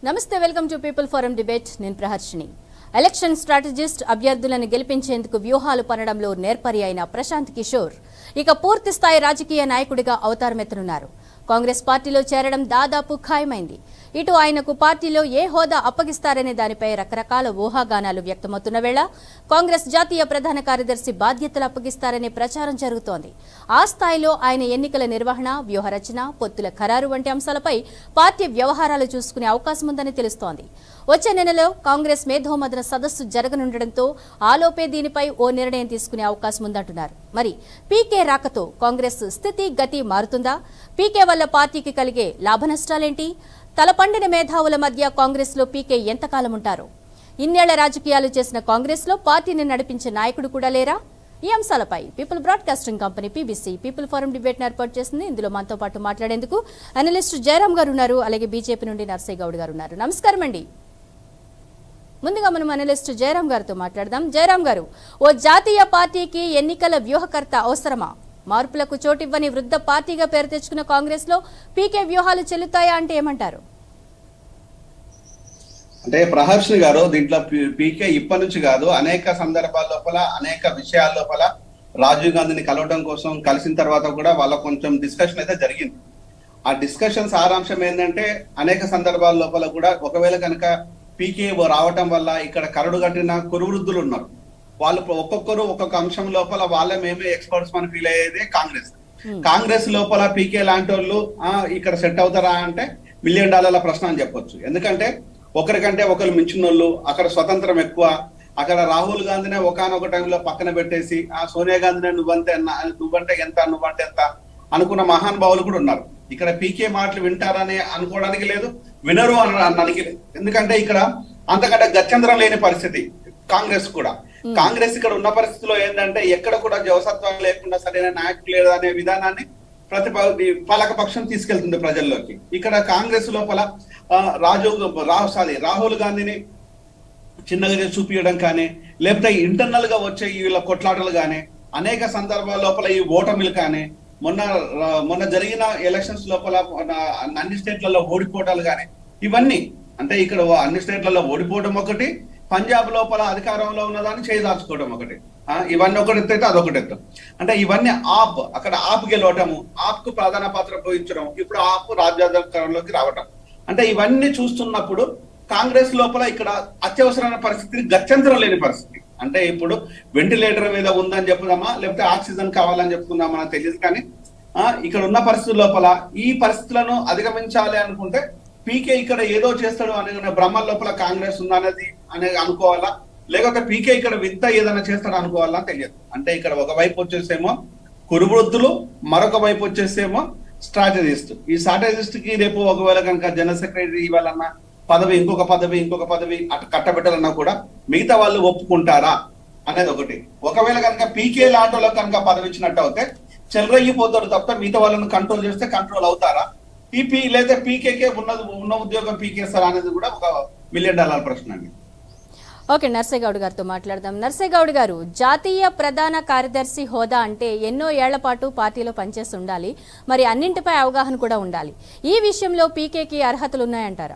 నమస్తే welcome to people forum debate నేను Praharshini election strategist అభ్యర్థులను గెలిపించేందుకు వ్యూహాలు పనడంలో నేర్పరి అయిన ప్రశాంత్ కిషోర్ ఇక పూర్తి స్థాయి రాజకీయ నాయకుడిగా అవతారమెత్తనున్నారు కాంగ్రెస్ పార్టీలో చేరడం దాదాపు ఖాయమైంది ఇటు ఆయనకు పార్టీలో ఏ హోదా అప్పగిస్తారనే దానిపై రకరకాల ఊహాగానాలు వ్యక్తమవుతున్న వేళ కాంగ్రెస్ జాతీయ ప్రధాన కార్యదర్శి బాధ్యతలు అప్పగిస్తారనే ప్రచారం జరుగుతోంది ఆ స్థాయిలో ఆయన ఎన్నికల నిర్వహణ వ్యూహరచన పొత్తుల ఖరారు వంటి అంశాలపై పార్టీ వ్యవహారాలు చూసుకునే అవకాశం ఉందని తెలుస్తోంది వచ్చే నెలలో కాంగ్రెస్ మేధోమదన సదస్సు జరగనుండటంతో ఆలోపే దీనిపై ఓ నిర్ణయం తీసుకునే అవకాశం ఉందంటున్నారు మరి పీకే రాకతో కాంగ్రెస్ స్థితి గతి మారుతుందా పీకే వల్ల పార్టీకి కలిగే లాభనష్టాలేంటి తలపండిన మేధావుల మధ్య కాంగ్రెస్ లో పీకే ఎంతకాలం ఉంటారు ఇన్నేళ్ల రాజకీయాలు చేసిన కాంగ్రెస్ లో పార్టీని నడిపించే నాయకుడు కూడా లేరా ఈ అంశాలపై people broadcasting company PBC people forum debate ఏర్పాటు చేసింది ఇందులో మనతో పాటు మాట్లాడేందుకు అనలిస్ట్ జయరాం గారు ఉన్నారు అలాగే బీజేపీ నుండి నర్సయ్య గౌడ్ గారు ఉన్నారు నమస్కారం అండి ముందుగా మనం అనలిస్ట్ జయరాం గారితో మాట్లాడదాం జయరాం గారు ఓ జాతీయ పార్టీకి ఎన్నికల వ్యూహకర్త అవసరమా మార్పులకు చోటివ్వని వృద్ధ పార్టీగా పేరు తెచ్చుకున్న కాంగ్రెస్ లో పీకే వ్యూహాలు చెల్లుతాయా అంటే ఏమంటారు అంటే ప్రహర్షిని గారు దీంట్లో పీ- పీకే ఇప్పటి నుంచి కాదు అనేక సందర్భాల లోపల అనేక విషయాల లోపల రాజీవ్ గాంధీని కలవడం కోసం కలిసిన తర్వాత కూడా వాళ్ళ కొంచెం డిస్కషన్ అయితే జరిగింది ఆ డిస్కషన్ సారాంశం ఏంటంటే అనేక సందర్భాల లోపల కూడా ఒకవేళ కనుక పీకే రావటం వల్ల ఇక్కడ కరడు కట్టిన కురువృద్ధులు ఉన్నారు వాళ్ళు ఒక్కొక్కరు ఒక్కొక్క అంశం లోపల వాళ్ళ మేమే ఎక్స్పర్ట్స్ అని ఫీల్ అయ్యేదే కాంగ్రెస్ కాంగ్రెస్ లోపల పీకే లాంటి వాళ్ళు ఆ, ఇక్కడ సెట్ అవుతారా అంటే మిలియన్ డాలర్ల ప్రశ్న అని చెప్పొచ్చు ఎందుకంటే ఒకరికంటే ఒకరు మించిన వాళ్ళు అక్కడ స్వతంత్రం ఎక్కువ అక్కడ రాహుల్ గాంధీనే ఒకనొక టైంలో పక్కన పెట్టేసి ఆ సోనియా గాంధీనే నువ్వంతే ఎన్న- నువ్వంటే ఎంత నువ్వంటే ఎంత అనుకున్న మహానుభావులు కూడా ఉన్నారు ఇక్కడ పీకే మాటలు వింటారని అనుకోవడానికి లేదు వినరు అని అనడానికి లేదు ఎందుకంటే ఇక్కడ అంతకంటే గత్యంతరం లేని పరిస్థితి కాంగ్రెస్ కూడా కాంగ్రెస్ ఇక్కడ ఉన్న పరిస్థితిలో ఏంటంటే ఎక్కడ కూడా జవసత్వం లేకుండా సరైన నాయకులు లేదు అనే విధానాన్ని ప్రతి పాలక పక్షం తీసుకెళ్తుంది ప్రజల్లోకి ఇక్కడ కాంగ్రెస్ లోపల ఆ, రాజీవ్ రాహు సారీ రాహుల్ గాంధీని చిన్నగా చేసి చూపించడం కానీ లేకపోతే ఇంటర్నల్ గా వచ్చే ఈ వీళ్ళ కొట్లాటలు కానీ అనేక సందర్భాల లోపల ఈ ఓటమిలు కానీ మొన్న ర- మొన్న జరిగిన ఎలక్షన్స్ లోపల మొన్న అన్ని స్టేట్లలో ఓడిపోవటాలు కానీ ఇవన్నీ అంటే ఇక్కడ అన్ని స్టేట్లలో ఓడిపోవడం ఒకటి పంజాబ్ లోపల అధికారంలో ఉన్నదాన్ని చేయదాల్చుకోవడం ఒకటి ఆ, ఇవన్నీ ఒకటి ఎత్తు అయితే అదొకటి ఎత్తు అంటే ఇవన్నీ ఆప్ అక్కడ ఆప్ గెలవటము ఆప్ కు ప్రధాన పాత్ర పోయించడం ఇప్పుడు ఆప్ రాజ్యాధికారంలోకి రావటం అంటే ఇవన్నీ చూస్తున్నప్పుడు కాంగ్రెస్ లోపల ఇక్కడ అత్యవసరమైన పరిస్థితి గత్యంతరం లేని పరిస్థితి అంటే ఇప్పుడు వెంటిలేటర్ మీద ఉందని చెప్పుదామా లేకపోతే ఆక్సిజన్ కావాలని చెప్పుకుందామా నాకు తెలియదు కానీ ఆ ఇక్కడ ఉన్న పరిస్థితుల లోపల ఈ పరిస్థితులను అధిగమించాలి అనుకుంటే పీకే ఇక్కడ ఏదో చేస్తాడు అనే భ్రమల లోపల కాంగ్రెస్ ఉందనేది అనేది అనుకోవాలా లేకపోతే పీకే ఇక్కడ వింత ఏదైనా చేస్తాడు అనుకోవాలా తెలియదు అంటే ఇక్కడ ఒక వైపు వచ్చేసేమో కురువృద్ధులు మరొక వైపు వచ్చేసేమో స్ట్రాటజిస్ట్ ఈ స్ట్రాటజిస్ట్ కి రేపు ఒకవేళ కనుక జనరల్ సెక్రటరీ ఇవ్వాలన్నా పదవి ఇంకొక పదవి ఇంకొక పదవి అటు కట్టబెట్టాలన్నా కూడా మిగతా వాళ్ళు ఒప్పుకుంటారా అనేది ఒకటి ఒకవేళ కనుక పీకే లాంటి కనుక పదవి ఇచ్చినట్టు అయితే చెలరగిపోతారు తప్ప మిగతా వాళ్ళని కంట్రోల్ చేస్తే కంట్రోల్ అవుతారా పీపీ లేదా పీకేకే ఉన్నది ఉన్న ఉద్యోగం పీకేస్తారా అనేది కూడా ఒక మిలియన్ డాలర్ ప్రశ్న అండి ఓకే నర్సయ్య గౌడ్ గారితో మాట్లాడదాం నర్సయ్య గౌడ్ గారు జాతీయ ప్రధాన కార్యదర్శి హోదా అంటే ఎన్నో ఏళ్ల పాటు పార్టీలో పనిచేసి ఉండాలి మరి అన్నింటిపై అవగాహన కూడా ఉండాలి ఈ విషయంలో పీకేకి అర్హతలు ఉన్నాయంటారా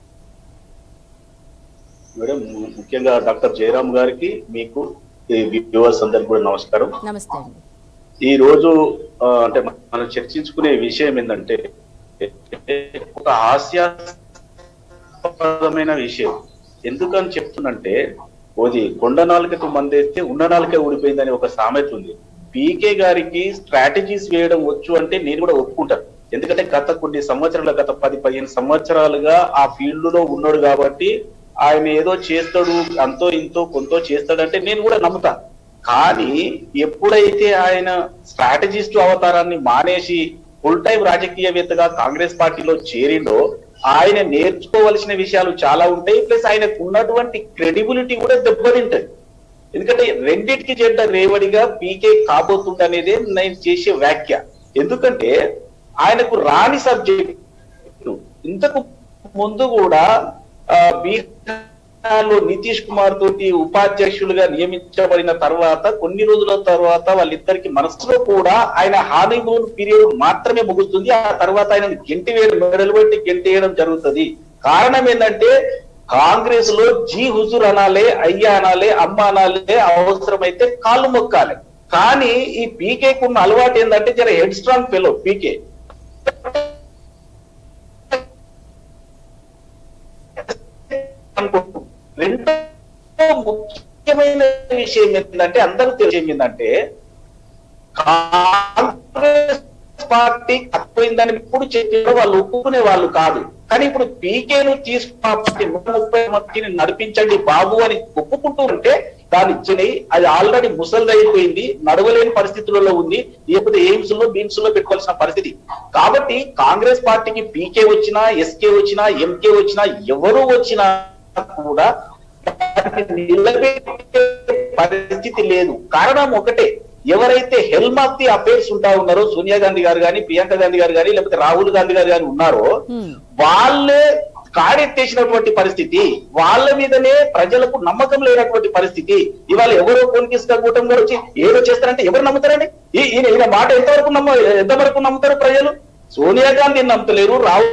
మేడం ము- ముఖ్యంగా డాక్టర్ జయరామ్ గారికి మీకు ఈ వ్యూవర్స్ అందరికి కూడా నమస్కారం నమస్తే అండి ఈ రోజు ఆ, అంటే మనం చర్చించుకునే విషయం ఏంటంటే ఒక హాస్యాస్పదమైన విషయం ఎందుకని చెప్తున్నంటే ఓది కొండ నాలుకకు మందేస్తే ఉన్న నాలుక ఊడిపోయిందని ఒక సామెత ఉంది పీకే గారికి స్ట్రాటజీస్ వేయడం వచ్చు అంటే నేను కూడా ఒప్పుకుంటాను ఎందుకంటే గత కొన్ని సంవత్సరాల గత పది పదిహేను సంవత్సరాలుగా ఆ ఫీల్డ్ లో ఉన్నాడు కాబట్టి ఆయన ఏదో చేస్తాడు అంతో ఇంతో కొంతో చేస్తాడంటే నేను కూడా నమ్ముతా కానీ ఎప్పుడైతే ఆయన స్ట్రాటజిస్ట్ అవతారాన్ని మానేసి ఫుల్ టైం రాజకీయవేత్తగా కాంగ్రెస్ పార్టీలో చేరిండో ఆయన నేర్చుకోవలసిన విషయాలు చాలా ఉంటాయి ప్లస్ ఆయనకు ఉన్నటువంటి క్రెడిబిలిటీ కూడా దెబ్బతింటది ఎందుకంటే రెండింటికి చెడ్డ రేవడిగా పీకే కాబోతుంది అనేది నేను చేసే వ్యాఖ్య ఎందుకంటే ఆయనకు రాని సబ్జెక్టు ఇంతకు ముందు కూడా ఆ, బీహార్లో నితీష్ కుమార్ తోటి ఉపాధ్యక్షులుగా నియమించబడిన తర్వాత కొన్ని రోజుల తర్వాత వాళ్ళిద్దరికి మనసులో కూడా ఆయన హానీమూన్ పీరియడ్ మాత్రమే ముగుస్తుంది ఆ తర్వాత ఆయన గెంటి వేయడం మెడలు పెట్టి గెంటి వేయడం జరుగుతుంది కారణం ఏంటంటే కాంగ్రెస్ లో జీ హుజూర్ అనాలే అయ్యా అనాలే అమ్మ అనాలే అవసరమైతే కాళ్ళు మొక్కాలి కానీ ఈ పీకేకు ఉన్న అలవాటు ఏంటంటే జర హెడ్ స్ట్రాంగ్ ఫెలో పీకే అనుకుంటున్నాం. రెండో ముఖ్యమైన విషయం ఏంటంటే అందరూ తెలిసేది ఏంటంటే కాంగ్రెస్ పార్టీ తక్కువైందని ఇప్పుడు చెప్పిన వాళ్ళు ఒప్పుకునే వాళ్ళు కాదు కానీ ఇప్పుడు పీకేను తీసుకున్న నూట ముప్పై మందిని నడిపించండి బాబు అని ఒప్పుకుంటూ ఉంటే దాని ఇచ్చని అది ఆల్రెడీ ముసలిదైపోయింది నడవలేని పరిస్థితులలో ఉంది లేకపోతే ఎయిమ్స్ లో బీమ్స్ లో పెట్టుకోవాల్సిన పరిస్థితి కాబట్టి కాంగ్రెస్ పార్టీకి పీకే వచ్చినా ఎస్కే వచ్చినా ఎంకే వచ్చినా ఎవరు వచ్చినా కూడా దాన్ని నిలబెట్టే పరిస్థితి లేదు కారణం ఒకటే ఎవరైతే హెల్మ్ ఆఫ్ ది అఫేర్స్ ఉంటా ఉన్నారో సోనియా గాంధీ గారు కానీ ప్రియాంక గాంధీ గారు కానీ లేకపోతే రాహుల్ గాంధీ గారు కానీ ఉన్నారో Hmm. వాళ్ళే కాడెత్తేసినటువంటి పరిస్థితి వాళ్ళ మీదనే ప్రజలకు నమ్మకం లేనటువంటి పరిస్థితి ఇవాళ ఎవరో కొనికిస్తా కూటమి గారు వచ్చి ఏదో చేస్తారంటే ఎవరు నమ్ముతారండి ఈ- ఈయన ఈయన మాట ఎంతవరకు నమ్మ ఎంతవరకు నమ్ముతారు ప్రజలు సోనియా గాంధీని నమ్ముతలేరు రాహుల్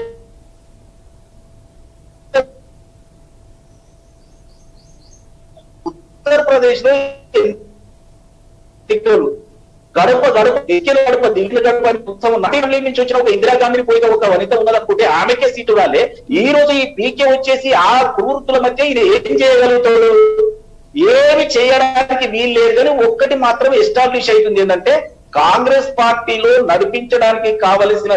ఉత్తరప్రదేశ్ లో ఎన్నికలు గడప గడప ఎక్కిన గడప దిగిన గడప అని ఉత్సవం నటివల్లి నుంచి వచ్చిన ఒక ఇందిరాగాంధీని పోయిన ఒక వనిత ఉన్నదనుకుంటే ఆమెకే సీటు రాలే ఈ రోజు ఈ పీకే వచ్చేసి ఆ కురువృత్తుల మధ్య ఇది ఏం చేయగలుగుతాడు ఏమి చేయడానికి వీలు లేదు కానీ ఒక్కటి మాత్రం ఎస్టాబ్లిష్ అవుతుంది ఏంటంటే కాంగ్రెస్ పార్టీలో నడిపించడానికి కావలసిన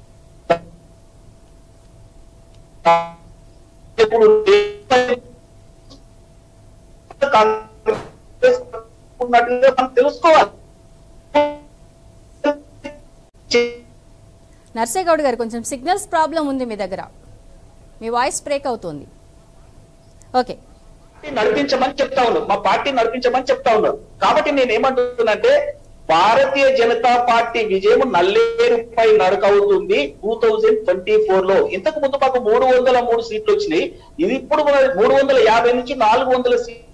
ఇప్పుడు కాంగ్రెస్ ఉన్నట్టుగా మనం తెలుసుకోవాలి నర్సేగౌడ్ గారు కొంచెం సిగ్నల్స్ ప్రాబ్లం ఉంది మీ దగ్గర మీ వాయిస్ బ్రేక్ అవుతుంది ఓకే పార్టీ నడిపించమని చెప్తా ఉన్నారు మా పార్టీ నడిపించమని చెప్తా ఉన్నారు కాబట్టి నేను ఏమంటున్నానంటే భారతీయ జనతా పార్టీ విజయం నల్లేరుపై నడక అవుతుంది టూ థౌజండ్ ట్వంటీ ఫోర్ లో ఇంతకు ముందు మాకు మూడు వందల మూడు సీట్లు వచ్చినాయి ఇది ఇప్పుడు మూడు వందల యాభై నుంచి నాలుగు వందల సీట్లు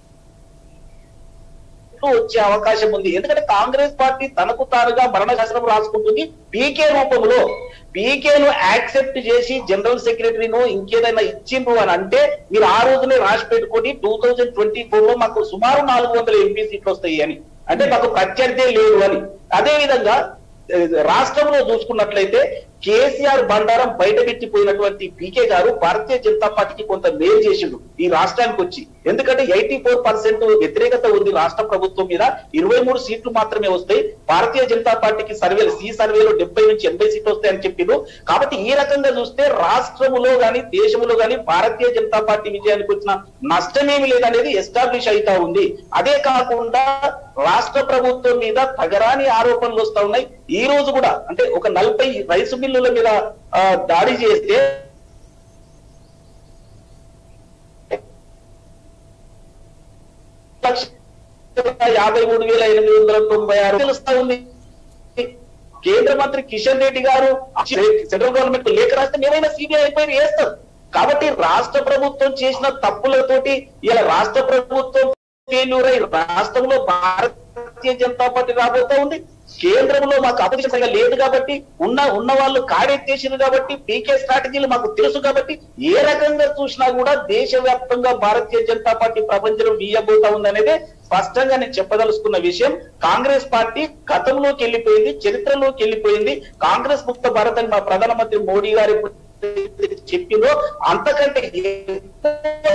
వచ్చే అవకాశం ఉంది ఎందుకంటే కాంగ్రెస్ పార్టీ తనకు తానుగా మరణ శాసనం రాసుకుంటుంది పీకే రూపంలో పీకేను యాక్సెప్ట్ చేసి జనరల్ సెక్రటరీను ఇంకేదైనా ఇచ్చిండ్రు అని అంటే మీరు ఆ రోజునే రాసి పెట్టుకొని టూ థౌజండ్ ట్వంటీ ఫోర్ లో మాకు సుమారు నాలుగు వందల ఎంపీ సీట్లు వస్తాయి అని అంటే మాకు ప్రత్యర్థే లేదు అని అదే విధంగా ఏ, రాష్ట్రంలో చూసుకున్నట్లయితే కేసీఆర్ బండారం బయటపెట్టిపోయినటువంటి పీకే గారు భారతీయ జనతా పార్టీకి కొంత మేలు చేసిండు ఈ రాష్ట్రానికి వచ్చి ఎందుకంటే ఎయిటీ ఫోర్ పర్సెంట్ వ్యతిరేకత ఉంది రాష్ట్ర ప్రభుత్వం మీద ఇరవై మూడు సీట్లు మాత్రమే వస్తాయి భారతీయ జనతా పార్టీకి సర్వేలు సి సర్వేలో డెబ్బై నుంచి ఎనభై సీట్లు వస్తాయని చెప్పిండు కాబట్టి ఈ రకంగా చూస్తే రాష్ట్రములో గాని దేశంలో గాని భారతీయ జనతా పార్టీ విజయానికి వచ్చిన నష్టమేమి లేదనేది ఎస్టాబ్లిష్ అవుతా ఉంది అదే కాకుండా రాష్ట్ర ప్రభుత్వం మీద తగరాని ఆరోపణలు వస్తా ఉన్నాయి ఈ రోజు కూడా అంటే ఒక నలభై రైసు బిల్లుల మీద ఆ, దాడి చేస్తే లక్ష యాభై మూడు వేల ఎనిమిది వందల తొంభై ఆరు తెలుస్తా ఉంది కేంద్ర మంత్రి కిషన్ రెడ్డి గారు సెంట్రల్ గవర్నమెంట్ లేఖ రాస్తే ఏమైనా సిబిఐ ఎంక్వైరీ చేస్తారు కాబట్టి రాష్ట్ర ప్రభుత్వం చేసిన తప్పులతోటి ఇలా రాష్ట్ర ప్రభుత్వం ఫెయిల్యూర్ అయి రాష్ట్రంలో భారతీయ జనతా పార్టీ రాబోతా ఉంది కేంద్రంలో మాకు అపోజిషన్ సరిగా లేదు కాబట్టి ఉన్న ఉన్న వాళ్ళు కాడెత్తేసింది కాబట్టి పీకే స్ట్రాటజీలు మాకు తెలుసు కాబట్టి ఏ రకంగా చూసినా కూడా దేశవ్యాప్తంగా భారతీయ జనతా పార్టీ ప్రపంచంలో వీయబోతా ఉందనేదే స్పష్టంగా నేను చెప్పదలుచుకున్న విషయం కాంగ్రెస్ పార్టీ గతంలోకి వెళ్ళిపోయింది చరిత్రలోకి వెళ్ళిపోయింది కాంగ్రెస్ ముక్త భారత్ అని మా ప్రధానమంత్రి మోడీ గారు ఎప్పుడైతే చెప్పిందో అంతకంటే ఎక్కువ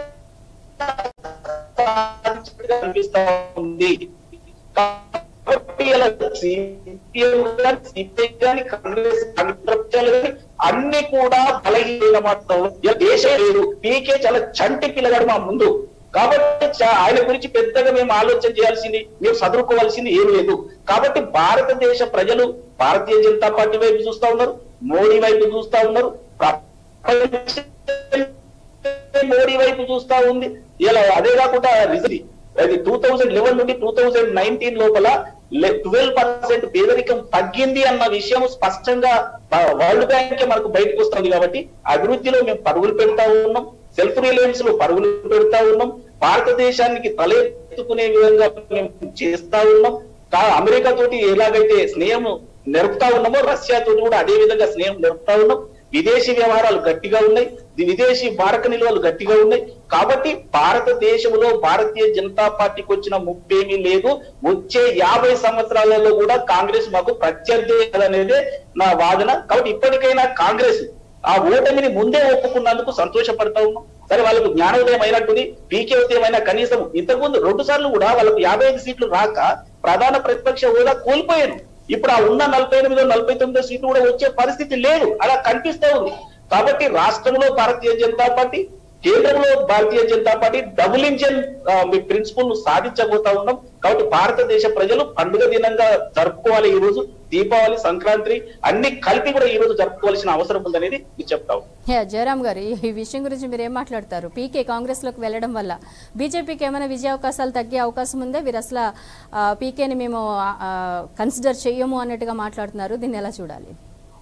అనిపిస్తా ఉంది కాబట్టి ఇలా సిపిఎం కానీ సిపిఐ కానీ కాంగ్రెస్ అగ్రపక్షాలు కానీ అన్ని కూడా బలహీనమవుతాం ఇలా దేశం లేదు పీకే చాలా చంటి పిల్లగాడు మా ముందు కాబట్టి చా- ఆయన గురించి పెద్దగా మేము ఆలోచన చేయాల్సింది మేము చదువుకోవాల్సింది ఏం లేదు కాబట్టి భారతదేశ ప్రజలు భారతీయ జనతా పార్టీ వైపు చూస్తా ఉన్నారు మోడీ వైపు చూస్తా ఉన్నారు ప్రపంచ మోడీ వైపు చూస్తా ఉంది ఇలా అదే కాకుండా రిజర్వ్ అది టూ థౌజండ్ లెవెన్ నుండి టూ థౌజండ్ నైన్టీన్ లోపల ట్వెల్వ్ పర్సెంట్ పేదరికం తగ్గింది అన్న విషయం స్పష్టంగా వరల్డ్ బ్యాంక్ మనకు బయటకు వస్తుంది కాబట్టి అభివృద్ధిలో మేము పరుగులు పెడతా ఉన్నాం సెల్ఫ్ రిలయన్స్ లో పరుగులు పెడతా ఉన్నాం భారతదేశానికి తలెత్తుకునే విధంగా మేము చేస్తా ఉన్నాం కా- అమెరికా తోటి ఎలాగైతే స్నేహం నెరుపుతా ఉన్నామో రష్యా తోటి కూడా అదే విధంగా స్నేహం నెరుపుతా ఉన్నాం విదేశీ వ్యవహారాలు గట్టిగా ఉన్నాయి ది- విదేశీ మారక నిల్వలు గట్టిగా ఉన్నాయి కాబట్టి భారతదేశంలో భారతీయ జనతా పార్టీకి వచ్చిన ముప్పేమీ లేదు వచ్చే యాభై సంవత్సరాలలో కూడా కాంగ్రెస్ మాకు ప్రత్యర్థి అనేది నా వాదన కాబట్టి ఇప్పటికైనా కాంగ్రెస్ ఆ ఓటమిని ముందే ఒప్పుకున్నందుకు సంతోషపడతా ఉన్నాం సరే వాళ్ళకు జ్ఞానోదయం అయినట్టుంది పీకే ఉదయం అయినా కనీసం ఇంతకుముందు రెండు సార్లు కూడా వాళ్ళకు యాభై ఐదు సీట్లు రాక ప్రధాన ప్రతిపక్ష హోదా కోల్పోయారు ఇప్పుడు ఆ ఉన్న నలభై ఎనిమిదో నలభై తొమ్మిదో సీట్లు కూడా వచ్చే పరిస్థితి లేదు అలా కనిపిస్తూ ఉంది కాబట్టి రాష్ట్రంలో భారతీయ జనతా పార్టీ కేంద్రంలో Bharatiya Janata party double engine ఆ, మీ ప్రిన్సిపల్ సాధించబోతా ఉన్నాం కాబట్టి భారతదేశ ప్రజలు పండుగ దినంగా జరుపుకోవాలి ఈ రోజు దీపావళి సంక్రాంతి అన్ని కలిపి కూడా ఈ రోజు జరుపుకోవాల్సిన అవసరం ఉందనేది మీకు చెప్తా ఉన్నాం. యా, జయరామ్ గారు ఈ- ఈ విషయం గురించి మీరు ఏం మాట్లాడతారు పీకే కాంగ్రెస్ లోకి వెళ్ళడం వల్ల బీజేపీకి ఏమైనా విజయ అవకాశాలు తగ్గే అవకాశం ఉందా వీరు అసలు ఆ, పీకేని మేము కన్సిడర్ చెయ్యము అన్నట్టుగా మాట్లాడుతున్నారు దీన్ని ఎలా చూడాలి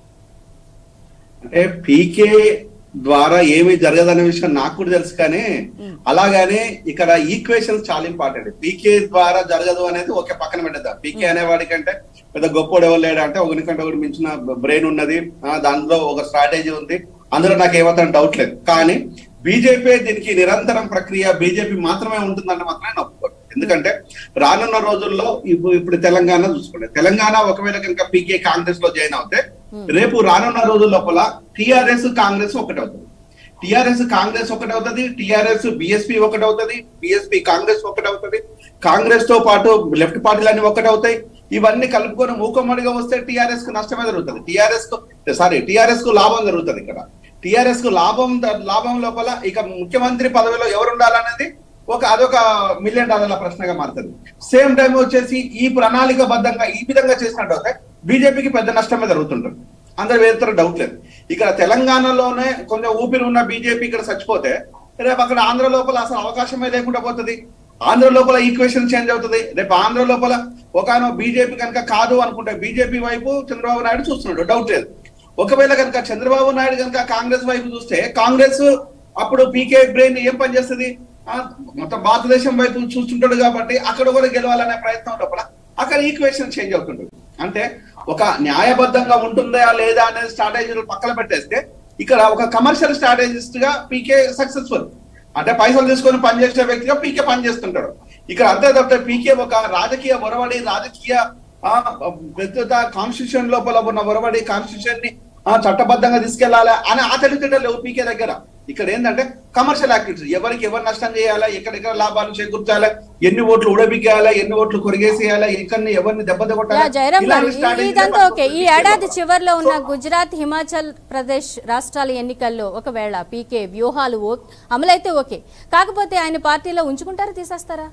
అంటే పీకే ద్వారా ఏమి జరగదనే విషయం నాకు కూడా తెలుసు కానీ అలాగానే ఇక్కడ ఈక్వేషన్స్ చాలా ఇంపార్టెంట్ పీకే ద్వారా జరగదు అనేది ఒకే పక్కన పెట్టద్దా పీకే అనేవాడికంటే పెద్ద గొప్పోడు ఎవరు లేడు అంటే ఒకరికంటే ఒకటి మించిన బ్రెయిన్ ఉన్నది ఆ, దాంట్లో ఒక స్ట్రాటజీ ఉంది అందులో నాకు ఏమాత్రం డౌట్ లేదు కానీ బీజేపీ దీనికి నిరంతరం ప్రక్రియ బీజేపీ మాత్రమే ఉంటుందని మాత్రమే నేను ఒప్పుకోను ఎందుకంటే రానున్న రోజుల్లో ఇప్పుడు ఇప్పుడు తెలంగాణ చూసుకోండి తెలంగాణ ఒకవేళ కనుక పీకే కాంగ్రెస్ లో జాయిన్ అవుతే రేపు రానున్న రోజుల లోపల టిఆర్ఎస్ కాంగ్రెస్ ఒకటి అవుతుంది టిఆర్ఎస్ కాంగ్రెస్ ఒకటి అవుతుంది టిఆర్ఎస్ బిఎస్పీ ఒకటి అవుతుంది బిఎస్పీ కాంగ్రెస్ ఒకటి అవుతుంది కాంగ్రెస్ తో పాటు లెఫ్ట్ పార్టీలన్నీ ఒకటి అవుతాయి ఇవన్నీ కలుపుకొని మూకమ్మడిగా వస్తే టిఆర్ఎస్ కు నష్టమే జరుగుతుంది టిఆర్ఎస్ కు సారీ టిఆర్ఎస్ కు లాభం జరుగుతుంది ఇక్కడ టిఆర్ఎస్ కు లాభం లాభం లోపల ఇక ముఖ్యమంత్రి పదవిలో ఎవరు ఉండాలనేది ఒక అదొక మిలియన్ డాలర్ల ప్రశ్నగా మారుతుంది సేమ్ టైం వచ్చేసి ఈ ప్రణాళిక బద్ధంగా ఈ విధంగా చేసినట్టు అయితే బీజేపీకి పెద్ద నష్టమే జరుగుతుంటుంది అందరు వేరే డౌట్ లేదు ఇక్కడ తెలంగాణలోనే కొంచెం ఊపిరి ఉన్న బీజేపీ ఇక్కడ చచ్చిపోతే రేపు అక్కడ ఆంధ్ర లోపల అసలు అవకాశమే లేకుండా పోతుంది ఆంధ్ర లోపల ఈక్వేషన్ చేంజ్ అవుతుంది రేపు ఆంధ్ర లోపల ఒక బీజేపీ కనుక కాదు అనుకుంటే బీజేపీ వైపు చంద్రబాబు నాయుడు చూస్తున్నాడు డౌట్ లేదు ఒకవేళ కనుక చంద్రబాబు నాయుడు కనుక కాంగ్రెస్ వైపు చూస్తే కాంగ్రెస్ అప్పుడు పీకే బ్రెయిన్ ఏం పనిచేస్తుంది ఆ, మొత్తం భారతదేశం వైపు చూస్తుంటాడు కాబట్టి అక్కడ కూడా గెలవాలనే ప్రయత్నం లోపల అక్కడ ఈక్వేషన్ చేంజ్ అవుతుంటుంది అంటే ఒక న్యాయబద్ధంగా ఉంటుందా లేదా అనేది స్ట్రాటజీలు పక్కన పెట్టేస్తే ఇక్కడ ఒక కమర్షియల్ స్ట్రాటజిస్ట్ గా పీకే సక్సెస్ఫుల్ అంటే పైసలు తీసుకొని పనిచేసే వ్యక్తిగా పీకే పనిచేస్తుంటాడు ఇక్కడ అంతే తప్పితే పీకే ఒక రాజకీయ ఒరవడి రాజకీయ ఆ, వ్యక్తిగత కాన్స్టిట్యూషన్ లోపల ఉన్న ఒరవడి కాన్స్టిట్యూషన్ ని ఆ, చట్టబద్ధంగా తీసుకెళ్లాలా అని ఆ తెలివితేటలు లేవు పీకే దగ్గర ఇక్కడ ఏంటంటే కమర్షియల్ యాక్టివిటీస్ ఎవరికి ఎవరు నష్టం చేయాలా ఎక్కడెక్కడ లాభాలు చేకూర్చాలా ఎన్ని ఓట్లు ఉడబికేయాలా ఎన్ని ఓట్లు కొరిగేసేయాలా ఎక్కడిని ఎవరిని దెబ్బ యా, జయరామ్ గారు ఇలాంటి ఈ- strategies ఇదంతా ఓకే ఈ పట్టుకొని ఏడాది చివరిలో ఉన్న గుజరాత్ హిమాచల్ ప్రదేశ్ రాష్ట్రాల ఎన్నికల్లో ఒకవేళ పీకే వ్యూహాలు ఓ- అమలైతే ఓకే కాకపోతే ఆయన పార్టీలో ఉంచుకుంటారా తీసేస్తారా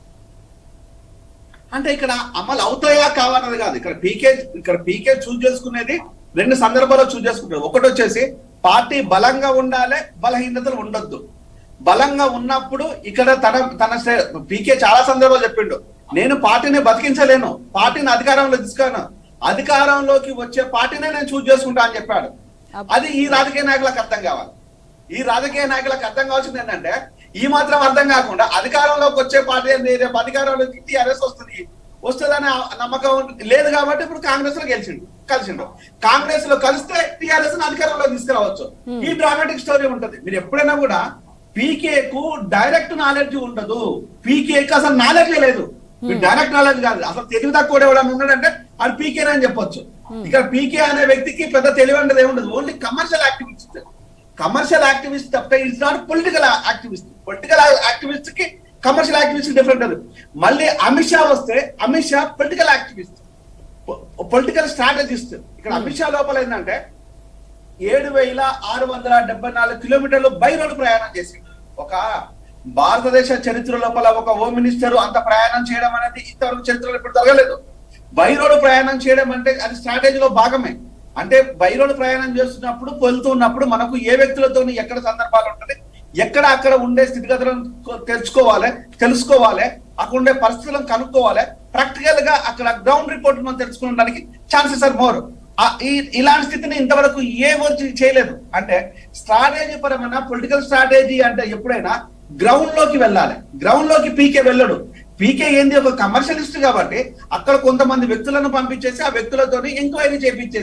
అంటే ఇక్కడ అమలు అవుతాయా కావాలన్నది కాదు ఇక్కడ పీకే ఇక్కడ పీకే చూజ్ చేసుకునేది రెండు సందర్భాల్లో చూజ్ చేసుకుంటారు ఒకటి వచ్చేసి పార్టీ బలంగా ఉండాలి బలహీనతలు ఉండొద్దు బలంగా ఉన్నప్పుడు ఇక్కడ తన తన శ్రే- పీకే చాలా సందర్భాలు చెప్పిండు నేను పార్టీని బతికించలేను పార్టీని అధికారంలో తీసుకురాను అధికారంలోకి వచ్చే పార్టీనే నేను చూజ్ చేసుకుంటా అని చెప్పాడు అది ఈ రాజకీయ నాయకులకు అర్థం కావాలి ఈ రాజకీయ నాయకులకు అర్థం కావాల్సింది ఏంటంటే ఈ మాత్రం అర్థం కాకుండా అధికారంలోకి వచ్చే పార్టీ ఏంది? రేపు అధికారంలోకి టీఆర్ఎస్ వస్తుంది వస్తుందనే నమ్మకం లేదు కాబట్టి ఇప్పుడు కాంగ్రెస్ లో గెలిచిండు కలిసిండు కాంగ్రెస్ లో కలిస్తే టీఆర్ఎస్ అధికారంలో తీసుకురావచ్చు ఈ డ్రామాటిక్ స్టోరీ ఉంటది మీరు ఎప్పుడైనా కూడా పీకే కు డైరెక్ట్ నాలెడ్జ్ ఉండదు పీకే కు అసలు నాలెడ్జ్ లేదు డైరెక్ట్ నాలెడ్జ్ కాదు అసలు తెలివి తక్కువ ఎవడన్నా ఉన్నాడంటే అది పీకే అని చెప్పొచ్చు ఇక్కడ పీకే అనే వ్యక్తికి పెద్ద తెలివి అనేది ఉండదు only commercial activist commercial activist తప్ప it's not political activist political activist కి కమర్షియల్ యాక్టివిస్ట్ డిఫరెంట్ అది మళ్ళీ అమిత్ షా వస్తే Amit Shah political activist political strategist ఇక్కడ అమిత్ షా లోపల ఏంటంటే ఏడు వేల ఆరు వందల డెబ్బై నాలుగు కిలోమీటర్లు బై రోడ్డు ప్రయాణం చేసింది ఒక భారతదేశ చరిత్ర లోపల ఒక హోమ్ మినిస్టర్ అంత ప్రయాణం చేయడం అనేది ఇంతవరకు చరిత్రలో ఇప్పుడు జరగలేదు బై రోడ్డు ప్రయాణం చేయడం అంటే అది స్ట్రాటజీలో భాగమే అంటే బై రోడ్డు ప్రయాణం చేస్తున్నప్పుడు వెళ్తున్నప్పుడు మనకు ఏ వ్యక్తులతో ఎక్కడ సందర్భాలు ఉంటుంది ఎక్కడ అక్కడ ఉండే స్థితిగతులను కొ- తెలుసుకోవాలి తెలుసుకోవాలి అక్కడ ఉండే పరిస్థితులను కనుక్కోవాలి ప్రాక్టికల్ గా అక్కడ గ్రౌండ్ రిపోర్ట్ మనం తెలుసుకోవడానికి ఛాన్సెస్ ఆర్ మోర్ ఇలాంటి స్థితిని ఇంతవరకు ఏ వచ్చి చేయలేదు అంటే స్ట్రాటజీ పరమైన పొలిటికల్ స్ట్రాటజీ అంటే ఎప్పుడైనా గ్రౌండ్ లోకి వెళ్ళాలి గ్రౌండ్ లోకి పీకే వెళ్ళడు పీకే ఏంది ఒక కమర్షియలిస్ట్ కాబట్టి అక్కడ కొంతమంది వ్యక్తులను పంపించేసి ఆ వ్యక్తులతోని ఎంక్వైరీ చేపించేసి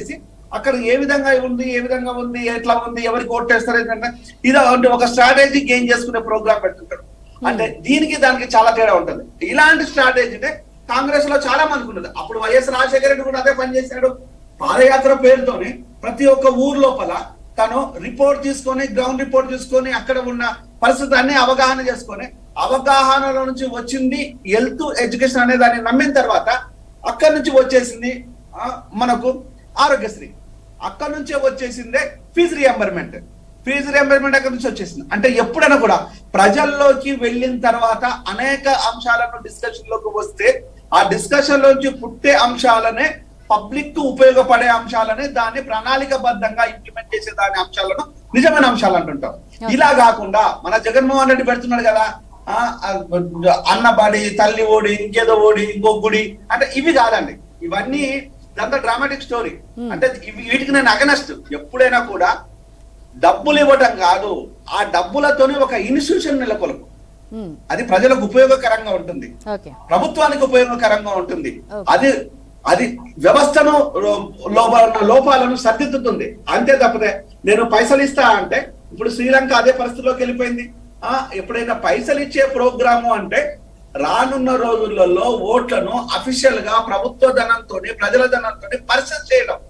అక్కడ ఏ విధంగా ఉంది ఏ విధంగా ఉంది ఎట్లా ఉంది ఎవరికి ఓటేస్తారు ఏంటంటే ఇది అంటే ఒక స్ట్రాటజీ గెయిన్ చేసుకునే ప్రోగ్రామ్ పెట్టుకుంటాడు అంటే దీనికి దానికి చాలా తేడా ఉంటుంది ఇలాంటి స్ట్రాటజీనే కాంగ్రెస్ లో చాలా మందికి ఉన్నది అప్పుడు వైఎస్ రాజశేఖర రెడ్డి కూడా అదే పని చేశాడు పాదయాత్ర పేరుతోని ప్రతి ఒక్క ఊరు లోపల తను రిపోర్ట్ తీసుకొని గ్రౌండ్ రిపోర్ట్ తీసుకొని అక్కడ ఉన్న పరిస్థితి అన్ని అవగాహన చేసుకొని అవగాహనలో నుంచి వచ్చింది హెల్త్ ఎడ్యుకేషన్ అనే దాన్ని నమ్మిన తర్వాత అక్కడి నుంచి వచ్చేసింది ఆ, మనకు ఆరోగ్యశ్రీ అక్కడ నుంచే వచ్చేసిందే ఫీజు రియంబర్మెంట్ ఫీజు రియంబర్మెంట్ అక్కడ నుంచి వచ్చేసింది అంటే ఎప్పుడైనా కూడా ప్రజల్లోకి వెళ్ళిన తర్వాత అనేక అంశాలను డిస్కషన్ లోకి వస్తే ఆ డిస్కషన్ లోంచి పుట్టే అంశాలనే పబ్లిక్ కు ఉపయోగపడే అంశాలని దాన్ని ప్రణాళికబద్ధంగా ఇంప్లిమెంట్ చేసే దాని అంశాలను నిజమైన అంశాలు అంటుంటాం ఇలా కాకుండా మన జగన్మోహన్ రెడ్డి పెడుతున్నాడు కదా ఆ, ఆ, అన్నబడి తల్లి ఓడి ఇంకేదో ఓడి ఇంకో గుడి అంటే ఇవి కాదండి ఇవన్నీ దాంతో డ్రామాటిక్ స్టోరీ అంటే ఇవి- వీటికి నేను అగనెస్ట్ ఎప్పుడైనా కూడా డబ్బులు ఇవ్వటం కాదు ఆ డబ్బులతోనే ఒక ఇన్స్టిట్యూషన్ నెలకొల్పు ఉమ్, అది ప్రజలకు ఉపయోగకరంగా ఉంటుంది ఓకే ప్రభుత్వానికి ఉపయోగకరంగా ఉంటుంది Okay. అది అది వ్యవస్థను లో- లోపల ఉన్న లోపాలను సరిదిద్దుతుంది అంతే తప్పదే నేను పైసలు ఇస్తా అంటే ఇప్పుడు శ్రీలంక అదే పరిస్థితిలోకి వెళ్ళిపోయింది ఆ ఎప్పుడైనా పైసలు ఇచ్చే ప్రోగ్రాము అంటే రానున్న రోజులలో ఓట్లను అఫీషియల్ గా ప్రభుత్వ ధనంతో ప్రజల ధనంతో పర్చేస్ చేయడం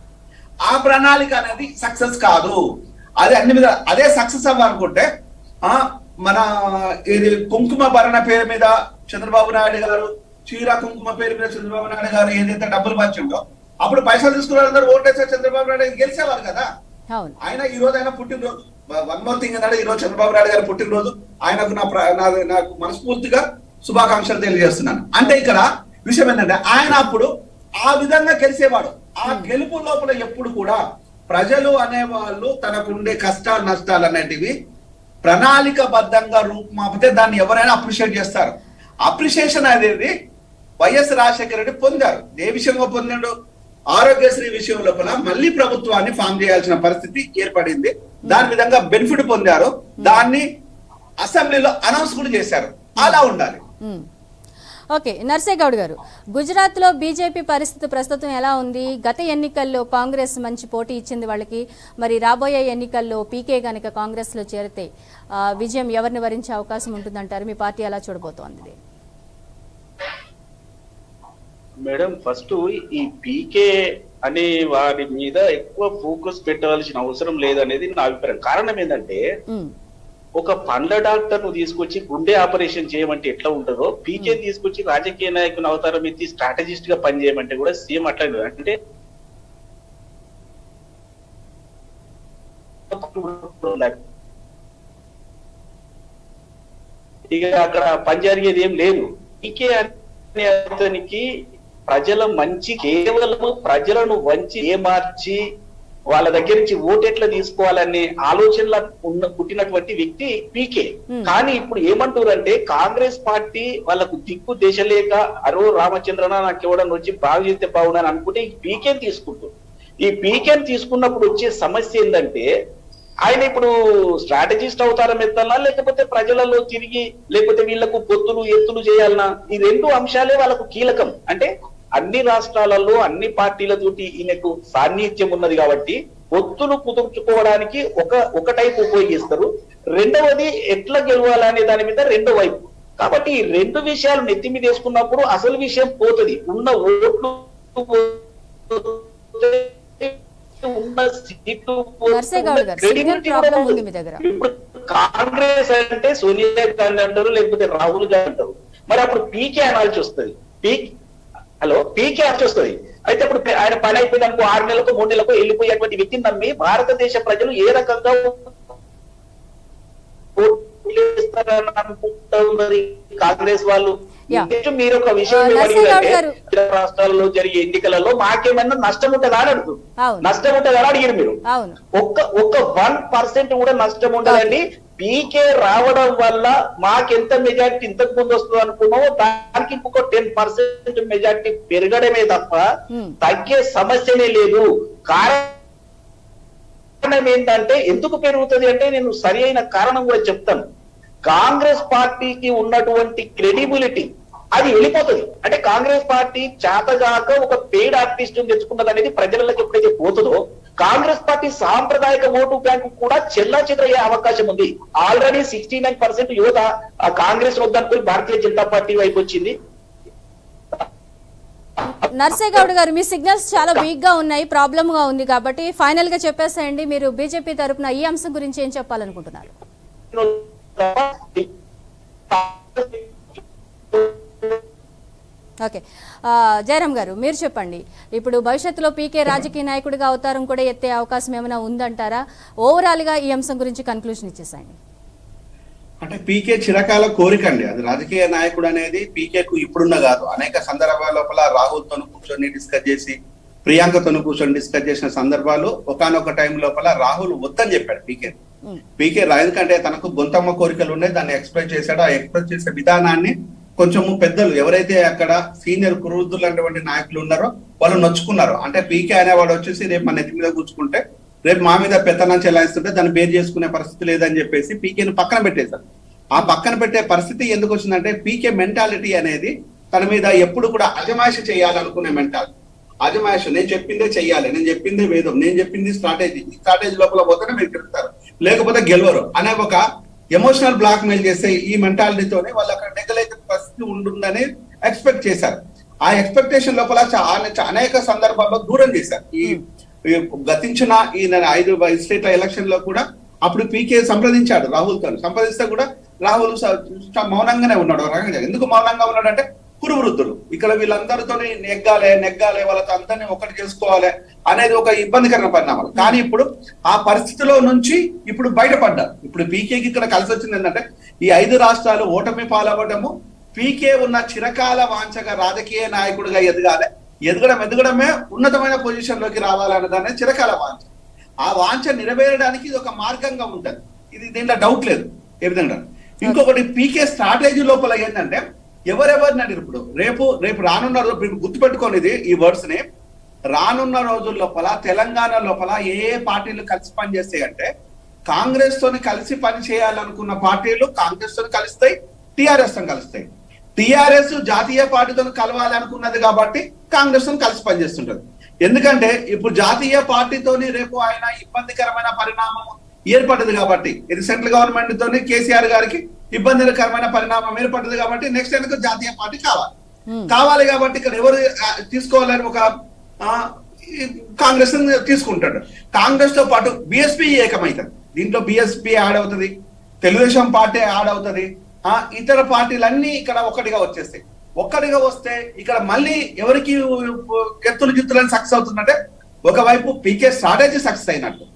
ఆ ప్రణాళిక అనేది సక్సెస్ కాదు అది అన్ని మీద అదే సక్సెస్ అవ్వాలనుకుంటే ఆ మన ఇది కుంకుమ భరణ పేరు మీద చంద్రబాబు నాయుడు గారు చీర కుంకుమ పేరు మీద చంద్రబాబు నాయుడు గారు ఏదైతే డబ్బులు పంచిండో అప్పుడు పైసలు తీసుకున్న వాళ్ళందరూ ఓటేస్తే చంద్రబాబు నాయుడు గారు గెలిచేవారు కదా అవును ఆయన ఈ రోజు ఆయన పుట్టినరోజు వన్ మోర్ థింగ్ ఏంటంటే ఈ రోజు చంద్రబాబు నాయుడు గారి పుట్టినరోజు ఆయనకు నా ప్ర- నా- నాకు మనస్ఫూర్తిగా శుభాకాంక్షలు తెలియజేస్తున్నాను అంటే ఇక్కడ విషయం ఏంటంటే ఆయన అప్పుడు ఆ విధంగా గెలిచేవాడు ఆ గెలుపు లోపల ఎప్పుడు కూడా ప్రజలు అనేవాళ్ళు తనకుండే కష్టాలు నష్టాలు అనేటివి ప్రణాళికబద్ధంగా రూపుమాపితే దాన్ని ఎవరైనా అప్రిషియేట్ చేస్తారు అప్రిషియేషన్ అనేది వైఎస్ రాజశేఖర రెడ్డి పొందారు ఏ విషయంగా పొందాడు ఆరోగ్యశ్రీ విషయం లోపల మళ్ళీ ప్రభుత్వాన్ని ఫామ్ చేయాల్సిన పరిస్థితి ఏర్పడింది దాని విధంగా బెనిఫిట్ పొందారు దాన్ని అసెంబ్లీలో అనౌన్స్ కూడా చేశారు అలా ఉండాలి ఉమ్. ఓకే నర్సేగౌడ్ గారు గుజరాత్లో బీజేపీ పరిస్థితి ప్రస్తుతం ఎలా ఉంది గత ఎన్నికల్లో కాంగ్రెస్ మంచి పోటీ ఇచ్చింది వాళ్ళకి మరి రాబోయే ఎన్నికల్లో పీకే గనక కాంగ్రెస్లో చేరితే ఆ, విజయం ఎవరిని వరించే అవకాశం ఉంటుందంటారు మీ పార్టీ ఎలా చూడబోతోంది మేడం ఫస్ట్ ఈ పీకే అనే వారి మీద ఎక్కువ ఫోకస్ పెట్టవలసిన అవసరం లేదనేది నా అభిప్రాయం కారణం ఏంటంటే ఉమ్, ఒక పండ్ల డాక్టర్ ను తీసుకొచ్చి గుండె ఆపరేషన్ చేయమంటే ఎట్లా ఉంటుందో పీకే తీసుకొచ్చి రాజకీయ నాయకుని అవతారం ఎత్తి స్ట్రాటజిస్ట్ గా పనిచేయమంటే కూడా సేమ్ అట్లాగే అంటే ఇక అక్కడ పని జరిగేది ఏం లేదు పీకే అనే అతనికి ప్రజల మంచి కేవలం ప్రజలను వంచి ఏమార్చి వాళ్ళ దగ్గర నుంచి ఓటెట్లా తీసుకోవాలనే ఆలోచనల ఉన్న పుట్టినటువంటి వ్యక్తి పీకే Hmm. కానీ ఇప్పుడు ఏమంటారంటే కాంగ్రెస్ పార్టీ వాళ్ళకు దిక్కు దేశ లేక అరో రామచంద్రన నాకు ఎవడని వచ్చి బాగు చేస్తే బాగుండని అనుకుంటే ఈ పీకేని తీసుకుంటుంది ఈ పీకేని తీసుకున్నప్పుడు వచ్చే సమస్య ఏంటంటే ఆయన ఇప్పుడు స్ట్రాటజిస్ట్ అవతారం ఎత్తాలా లేకపోతే ప్రజలలో తిరిగి లేకపోతే వీళ్ళకు పొత్తులు ఎత్తులు చేయాలనా ఈ రెండు అంశాలే వాళ్ళకు కీలకం అంటే అన్ని రాష్ట్రాలలో అన్ని పార్టీలతోటి ఈయనకు సాన్నిధ్యం ఉన్నది కాబట్టి పొత్తులు కుదుర్చుకోవడానికి ఒక ఒక టైప్ ఉపయోగిస్తారు రెండవది ఎట్లా గెలవాలనే దాని మీద రెండో వైపు కాబట్టి ఈ రెండు విషయాలు నెత్తి మీద వేసుకున్నప్పుడు అసలు విషయం పోతది ఉన్న ఓట్లు పోతే, ఉన్న సీట్లు పోతే, నర్సే గౌడ్ గారు, credibility సిగ్నల్ కూడా ప్రాబ్లం పోతుంది. ఉంది మీ దగ్గర. ఇప్పుడు కాంగ్రెస్ అంటే సోనియా గాంధీ అంటారు లేకపోతే రాహుల్ గాంధీ అంటారు మరి అప్పుడు పీకే అనాల్సి వస్తుంది పీక్ హలో పీకే అనాల్సి వస్తుంది అయితే ఇప్పుడు పే- ఆయన పని అయిపోయింది అనుకో ఆరు నెలలకు మూడు నెలలకు వెళ్ళిపోయేటువంటి వ్యక్తిని నమ్మి భారతదేశ ప్రజలు ఏ రకంగా ఓట్లేస్తారని అనుకుంటా ఉన్నది కాంగ్రెస్ వాళ్ళు Yeah. నెక్స్ట్ మీరు ఒక విషయం Uh, నరసింహ ఏమడిగారంటే, గారు. ఇతర రాష్ట్రాలలో జరిగే ఎన్నికలలో మాకేమైనా నష్టం ఉంటుందా అని అడుగుతుంది అవును. నష్టం ఉంటుందా అని అడిగారు మీరు అవును ఒక్క ఒక్క వన్ పర్సెంట్ కూడా నష్టం ఉండదండి పీకే రావడం వల్ల మాకెంత మెజారిటీ ఇంతకు ముందు వస్తుంది అనుకున్నామో దానికి ఇంకొక టెన్ పర్సెంట్ మెజారిటీ పెరగడమే తప్ప Hmm. తగ్గే సమస్యనే లేదు కారణం ఏంటంటే ఎందుకు పెరుగుతుంది అంటే నేను సరి అయిన కారణం కూడా చెప్తాను కాంగ్రెస్ పార్టీకి ఉన్నటువంటి క్రెడిబిలిటీ అది వెళ్ళిపోతుంది అంటే కాంగ్రెస్ పార్టీ చేతగాక ఒక పెయిడ్ ఆర్టిస్ట్ తెచ్చుకున్నది అనేది ప్రజలకు ఎప్పుడైతే పోతుందో కాంగ్రెస్ పార్టీ సాంప్రదాయక ఓటు బ్యాంకు కూడా చెల్లా చెదరయ్యే అవకాశం ఉంది ఆల్రెడీ సిక్స్టీ నైన్ పర్సెంట్ యువత ఆ కాంగ్రెస్ వద్దనుకుని భారతీయ జనతా పార్టీ వైపు వచ్చింది నర్సే గౌడ్ గారు మీ సిగ్నల్స్ చాలా వీక్ గా ఉన్నాయి ప్రాబ్లమ్ గా ఉంది కాబట్టి ఫైనల్ గా చెప్పేసేయండి మీరు బీజేపీ తరపున ఈ అంశం గురించి ఏం చెప్పాలనుకుంటున్నారు ఓకే ఆ, జయరాం గారు మీరు చెప్పండి ఇప్పుడు భవిష్యత్తులో పీకే రాజకీయ నాయకుడిగా అవతారం కూడా ఎత్తే అవకాశం ఏమైనా ఉందంటారా ఓవరాల్ గా ఈ అంశం గురించి కన్క్లూషన్ ఇచ్చేసేయండి అంటే పీకే చిరకాల కోరిక అండి అది రాజకీయ నాయకుడు అనేది పీకేకు ఇప్పుడున్న కాదు అనేక సందర్భాల లోపల రాహుల్ తోను కూర్చొని డిస్కస్ చేసి ప్రియాంకతోను కూర్చొని డిస్కస్ చేసిన సందర్భాలు ఒకనొక టైం లోపల రాహుల్ వద్దని చెప్పాడు పీకే ఉమ్, పీకే రా ఎందుకంటే తనకు గొంతమ్మ కోరికలు ఉన్నాయి దాన్ని ఎక్స్ప్రెస్ చేశాడు ఆ ఎక్స్ప్రెస్ చేసే విధానాన్ని కొంచెము పెద్దలు ఎవరైతే అక్కడ సీనియర్ కురువృద్ధులు అటువంటి నాయకులు ఉన్నారో వాళ్ళు నొచ్చుకున్నారు అంటే పీకే అనేవాడు వచ్చేసి రేపు మన నెత్తి మీద కూర్చుకుంటే రేపు మా మీద పెత్తనం చెలాయిస్తుంటే దాన్ని బేర్ చేసుకునే పరిస్థితి లేదని చెప్పేసి పీకేని పక్కన పెట్టేశారు ఆ పక్కన పెట్టే పరిస్థితి ఎందుకు వచ్చిందంటే పీకే మెంటాలిటీ అనేది తన మీద ఎప్పుడు కూడా అజమాయిషి చేయాలనుకునే మెంటాలిటీ అజమాయిషి నేను చెప్పిందే చెయ్యాలి నేను చెప్పిందే వేదం నేను చెప్పింది స్ట్రాటజీ ఈ స్ట్రాటజీ లోపల పోతేనే మీరు గెలుస్తారు లేకపోతే గెలవరు అనే ఒక ఎమోషనల్ బ్లాక్ మెయిల్ చేసే ఈ మెంటాలిటీతోనే వాళ్ళు అక్కడ నెగలైతే పరిస్థితి ఉంటుందని ఎక్స్పెక్ట్ చేశారు ఆ ఎక్స్పెక్టేషన్ లోపల చా- చా- అనేక సందర్భాల్లో దూరం చేశారు ఈ ఈ గతించిన ఈ నెల ఐదు స్టేట్ ఎలక్షన్ లో కూడా అప్పుడు పీకే సంప్రదించాడు రాహుల్ తో సంప్రదిస్తే కూడా రాహుల్ స- చ- మౌనంగానే ఉన్నాడు ఒక రకంగా ఎందుకు మౌనంగా ఉన్నాడంటే కురు వృద్ధులు ఇక్కడ వీళ్ళందరితో నెగ్గాలి నెగ్గాలి వాళ్ళతో అందరినీ ఒకటి చేసుకోవాలి అనేది ఒక ఇబ్బందికరమైన పరిణామాలు కానీ ఇప్పుడు ఆ పరిస్థితిలో నుంచి ఇప్పుడు బయటపడ్డారు ఇప్పుడు పీకేకి ఇక్కడ కలిసి వచ్చింది ఏంటంటే ఈ ఐదు రాష్ట్రాలు ఓటమి పాలవ్వడము పీకే ఉన్న చిరకాల వాంఛగా రాజకీయ నాయకుడిగా ఎదగాలి ఎదగడం ఎదగడమే ఉన్నతమైన పొజిషన్ లోకి రావాలనే దాన్ని చిరకాల వాంఛ ఆ వాంఛ నెరవేరడానికి ఇది ఒక మార్గంగా ఉంటది ఇది దీంట్లో డౌట్ లేదు ఏ విధంగా ఇంకొకటి పీకే స్ట్రాటజీ లోపల ఏంటంటే ఎవరెవరిని అడిగారు ఇప్పుడు రేపు రేపు రానున్న రోజు ఇప్పుడు గుర్తుపెట్టుకోండి ఇది ఈ వర్డ్స్ ని రానున్న రోజుల లోపల తెలంగాణ లోపల ఏ ఏ పార్టీలు కలిసి పనిచేస్తాయి అంటే కాంగ్రెస్ తోని కలిసి పని చేయాలనుకున్న పార్టీలు కాంగ్రెస్ తోని కలుస్తాయి టిఆర్ఎస్ తో కలుస్తాయి టిఆర్ఎస్ జాతీయ పార్టీతో కలవాలి అనుకున్నది కాబట్టి కాంగ్రెస్ తో కలిసి పనిచేస్తుంటది ఎందుకంటే ఇప్పుడు జాతీయ పార్టీతోని రేపు ఆయన ఇబ్బందికరమైన పరిణామం ఏర్పడ్డది కాబట్టి ఇది సెంట్రల్ గవర్నమెంట్ తోని కేసీఆర్ గారికి ఇబ్బందికరమైన పరిణామం ఏర్పడ్డది కాబట్టి నెక్స్ట్ ఆయనకు జాతీయ పార్టీ కావాలి Hmm. కావాలి కాబట్టి ఇక్కడ ఎవరు ఆ, తీసుకోవాలని ఒక ఆ, ఈ కాంగ్రెస్ ని తీసుకుంటాడు కాంగ్రెస్ తో పాటు బిఎస్పీ ఏకమవుతుంది దీంట్లో బిఎస్పీ యాడ్ అవుతుంది తెలుగుదేశం పార్టీ యాడ్ అవుతుంది ఆ ఇతర పార్టీలన్నీ ఇక్కడ ఒక్కటిగా వచ్చేస్తాయి ఒక్కటిగా వస్తే ఇక్కడ మళ్ళీ ఎవరికి ఎత్తులు జిత్తులని సక్సెస్ అవుతుందంటే ఒకవైపు పీకే స్ట్రాటజీ సక్సెస్ అయినట్టు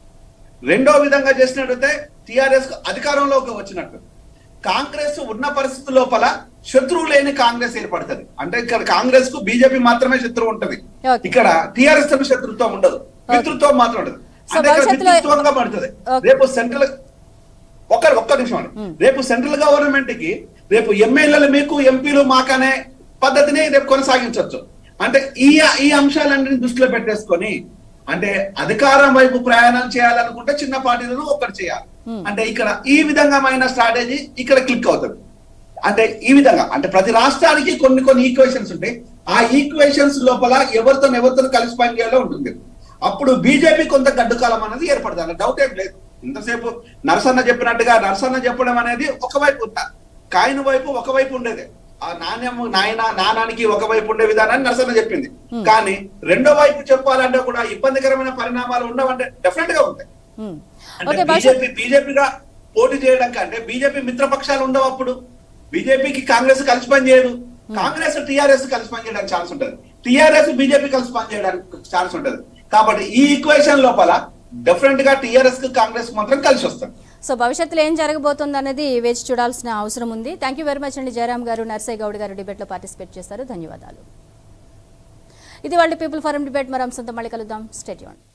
రెండో విధంగా చేసినట్టయితే టిఆర్ఎస్ అధికారంలోకి వచ్చినట్టు కాంగ్రెస్ ఉన్న పరిస్థితి లోపల శత్రువు లేని కాంగ్రెస్ ఏర్పడుతుంది అంటే ఇక్కడ కాంగ్రెస్ కు బీజేపీ మాత్రమే శత్రువు ఉంటది Okay. ఇక్కడ టిఆర్ఎస్ తో శత్రుత్వం ఉండదు మిత్రుత్వం మాత్రం ఉండదు So, అంటే ఇక్కడ భవిష్యత్తులో- మిత్రుత్వంగా పడుతుంది Okay. రేపు సెంట్రల్ ఒక్క ఒక్క నిమిషం అండి రేపు సెంట్రల్ గవర్నమెంట్ కి రేపు ఎమ్మెల్యేలు మీకు ఎంపీలు మాకనే పద్ధతిని రేపు కొనసాగించవచ్చు అంటే ఈ ఈ అంశాలన్నింటిని దృష్టిలో పెట్టేసుకొని అంటే అధికారం వైపు ప్రయాణం చేయాలనుకుంటే చిన్న పార్టీలను ఒక్కటి చేయాలి అంటే ఇక్కడ ఈ విధంగా స్ట్రాటజీ ఇక్కడ క్లిక్ అవుతుంది అంటే ఈ విధంగా అంటే ప్రతి రాష్ట్రానికి కొన్ని కొన్ని ఈక్వేషన్స్ ఉంటాయి ఆ ఈక్వేషన్స్ లోపల ఎవరితో ఎవరితో కలిసి పనిచేయాలో ఉంటుంది అప్పుడు బీజేపీ కొంత గడ్డు కాలం అనేది ఏర్పడుతుంది అన్న డౌట్ ఏం లేదు ఇంతసేపు నరసన్న చెప్పినట్టుగా నరసన్న చెప్పడం అనేది ఒకవైపు ఉంటా కాయిన్ వైపు ఒకవైపు ఉండేది ఆ నాణ్యం నాయన నాణానికి ఒకవైపు ఉండే విధానాన్ని నరసన్న చెప్పింది కానీ రెండో వైపు చెప్పాలంటే కూడా ఇబ్బందికరమైన పరిణామాలు ఉండవంటే డెఫినెట్ గా ఉంటాయి ఉమ్. అంటే ఓకే భవిష్యత్ బీజేపీ బీజేపీగా పోటీ చేయడం కంటే బీజేపీ మిత్రపక్షాలు ఉండవు అప్పుడు బీజేపీకి కాంగ్రెస్ కలిసి పనిచేయదు కాంగ్రెస్ టిఆర్ఎస్ కలిసి పనిచేయడానికి ఛాన్స్ ఉంటుంది టిఆర్ఎస్ బీజేపీ కలిసి పనిచేయడానికి ఛాన్స్ ఉంటుంది కాబట్టి ఈ ఈక్వేషన్ లోపల డెఫినెట్ గా టిఆర్ఎస్ కి కాంగ్రెస్ మాత్రం కలిసి వస్తుంది సో భవిష్యత్తులో ఏం జరగబోతుంది అన్నది వేచి చూడాల్సిన అవసరం ఉంది థ్యాంక్ యూ వెరీ మచ్ అండి జయరామ్ గారు నర్సయ్య గౌడ్ గారు డిబేట్లో పార్టిసిపేట్ చేశారు ధన్యవాదాలు ఇది వాళ్ళ పీపుల్ ఫారం డిబేట్ మరి అంశంతో మళ్ళీ కలుద్దాం స్టేట్